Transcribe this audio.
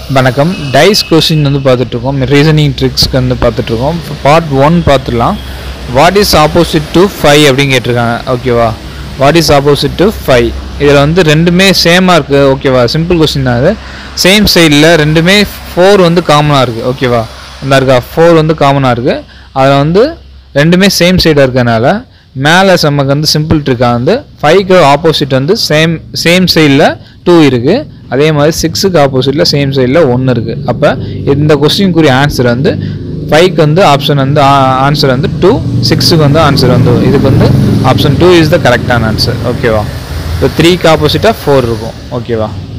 வணக்கம் dies question வந்து பார்த்துட்ருக்கோம் ரீசனிங் ட்ரிக்ஸ்க்கு வந்து பார்த்துட்ருக்கோம் பார்ட் ஒன் பார்த்துடலாம் what is opposite to five அப்படின்னு கேட்டிருக்காங்க ஓகேவா what is opposite to five இதில் வந்து ரெண்டுமே சேமாக இருக்குது ஓகேவா சிம்பிள் கொஸ்டின் தான் அது சேம் சைடில் ரெண்டுமே ஃபோர் வந்து காமனாக இருக்குது ஓகேவா அந்த இருக்கா ஃபோர் வந்து காமனாக இருக்குது அதில் வந்து ரெண்டுமே சேம் சைடாக இருக்கனால மேலே நமக்கு வந்து சிம்பிள் ட்ரிக்கா வந்து ஃபைவ்க்கு ஆப்போசிட் வந்து சேம் சேம் சைடில் டூ இருக்குது அதே மாதிரி சிக்ஸுக்கு ஆப்போசிட்டில் சேம் சைடில் ஒன்று இருக்குது அப்போ இந்த கொஸ்டினுக்குரிய ஆன்சர் வந்து ஃபைவ்க்கு வந்து ஆப்ஷன் வந்து ஆன்சர் வந்து டூ சிக்ஸுக்கு வந்து ஆன்சர் வந்து இதுக்கு வந்து ஆப்ஷன் டூ இஸ் த கரெக்டான ஆன்சர் ஓகேவா இப்போ த்ரீக்கு ஆப்போசிட்டாக ஃபோர் இருக்கும் ஓகேவா